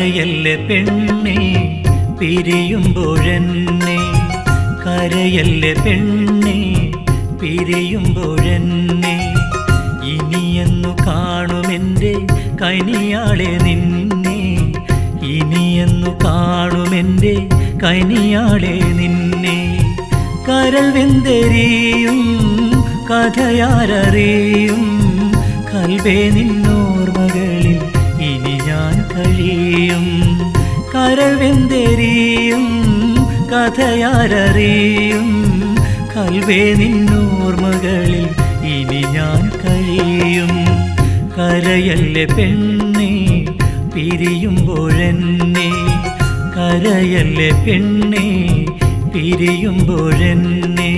കരയല്ലേ പെണ്ണെ പിരിയുമ്പോഴെന്നെ കരയല്ലേ പെണ്ണെ പിരിയുമ്പോഴെന്നെ ഇനിയെന്നു കാണുമെൻ്റെ കനിയാളെ നിന്നെ ഇനിയെന്നു കാണുമെൻ്റെ കനിയാളെ നിന്നെ കരൾ വെന്തെരിയും കഥയാരറിയും കൽവേ നിന്നോർമകളിൽ ഇനി ഞാൻ കഴിയും കരൾ വെന്തെരിയും കഥയാരറിയും കൽവേ നിന്നോർമകളിൽ ഇനി ഞാൻ കഴിയും കരയല്ലേ പെണ്ണെ പിരിയുമ്പോഴെന്നെ കരയല്ലേ പെണ്ണെ പിരിയുമ്പോഴെന്നെ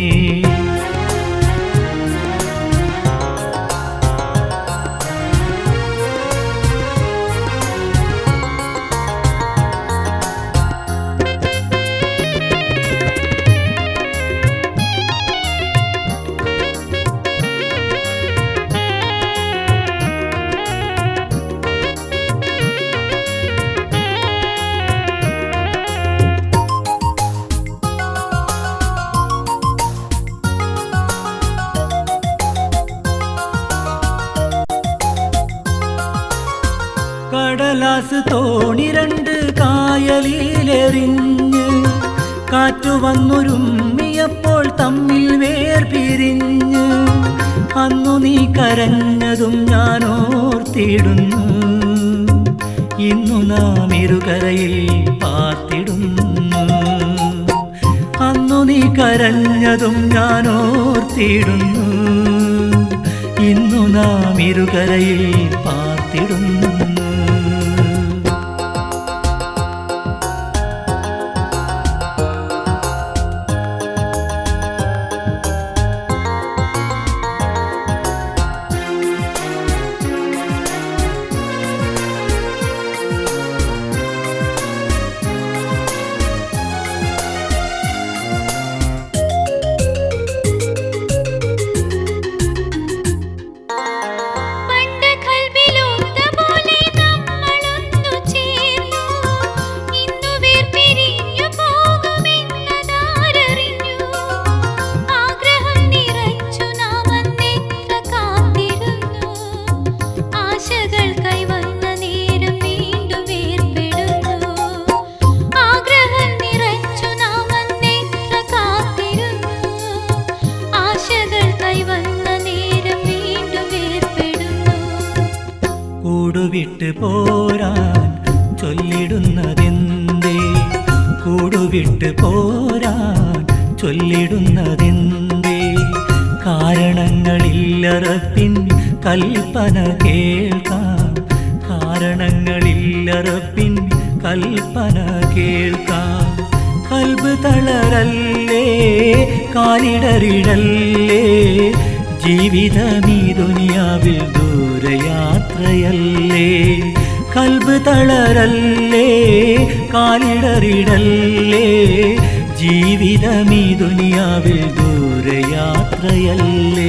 കടലാസ് തോണി രണ്ട് കായലിലെറിഞ്ഞ് കാറ്റു വന്നൊരുമ്മിയപ്പോൾ തമ്മിൽ വേർപിരിഞ്ഞ് അന്നു നീ കരഞ്ഞതും ഞാൻ ഓർത്തിടുന്നു ഇന്നു നാം ഇരുകരയിൽ പാർത്തിടുന്നു അന്നു നീ കരഞ്ഞതും ഞാൻ ഓർത്തിടുന്നു ഇന്നു നാം ഇരുകരയിൽ പാർത്തിടുന്നു പണ്ട് കൽവിലൂത്ത പോലെ നമ്മളൊന്നു ചേർന്നു ഇന്നു വേർപിരിഞ്ഞു പോകുമെന്നതാരറിഞ്ഞു ആഗ്രഹം നിറച്ചു നാം അന്നെത്ര കാത്തിരുന്നു ആശകൾ കൈവന്ന നേരം വീണ്ടും വേർപെടുന്നു ആഗ്രഹം നിറച്ചു നാം അന്നെത്ര കാത്തിരുന്നു ആശകൾ കൈവന്ന നേരം വീണ്ടും വേർപെടുന്നു കൂടുവിട്ട് പോരാൻ ചൊല്ലിടുന്നതെന്തേ കൂടുവിട്ട് പോരാൻ ചൊല്ലിടുന്നതെന്തേ കാരണങ്ങളില്ലറപ്പിൻ കൽപ്പന കേൾക്കാം കാരണങ്ങളില്ലറപ്പിൻ കൽപ്പന കേൾക്കാം കൽബ് തളരല്ലേ കാലിടറിടല്ലേ ജീവിതമീ ദുനിയാവിൽ ദൂരയാത്രയല്ലേ കൽബ് തളരല്ലേ കാലിടറിടല്ലേ ജീവിതമീ ദുനിയാവിൽ ദൂരയാത്രയല്ലേ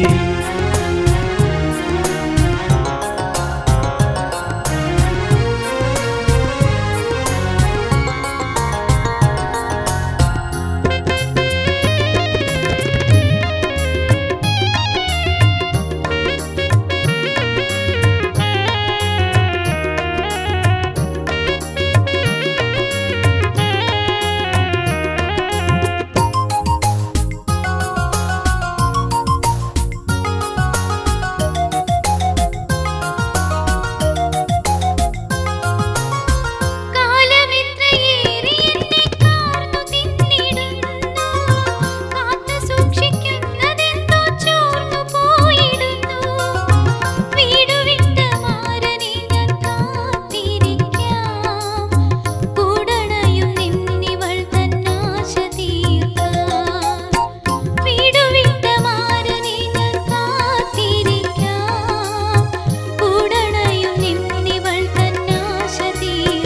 കാലമെത്രയേറെ എന്നെ കാർന്നു തിന്നിടുന്നു കാത്തു സൂക്ഷിക്കുന്നതെന്തോ ചോർന്നു പോയിടുന്നു വീടു വിട്ട മാരനെ ഞാൻ കാത്തിരിക്കാം കൂടണയും നിന്നിവൾ തന്നാശ തീർക്കാൻ വീടു വിട്ട മാരനെ ഞാൻ കാത്തിരിക്കാം കൂടണയും നിന്നിവൾ തന്നാശ തീർക്കാൻ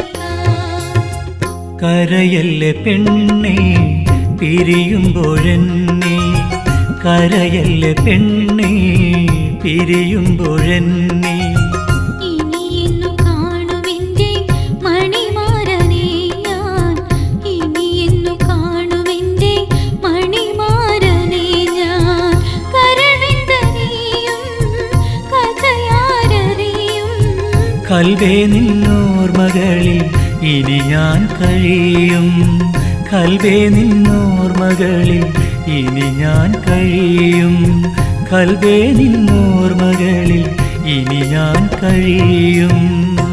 കരയല്ലേ പെണ്ണെ പിരിയുമ്പോഴെന്നെ കരയല്ലേ പെണ്ണെ പിരിയുമ്പോഴെന്നെ ഇനി എന്നു കാണുമെന്റെ മണി കൽവേ നിന്നോർമകളിൽ ഇനി ഞാൻ കഴിയും കൽവേ നിന്നോർമകളിൽ ഇനി ഞാൻ കഴിയും കൽവേ നിന്നോർമകളിൽ ഇനി ഞാൻ കഴിയും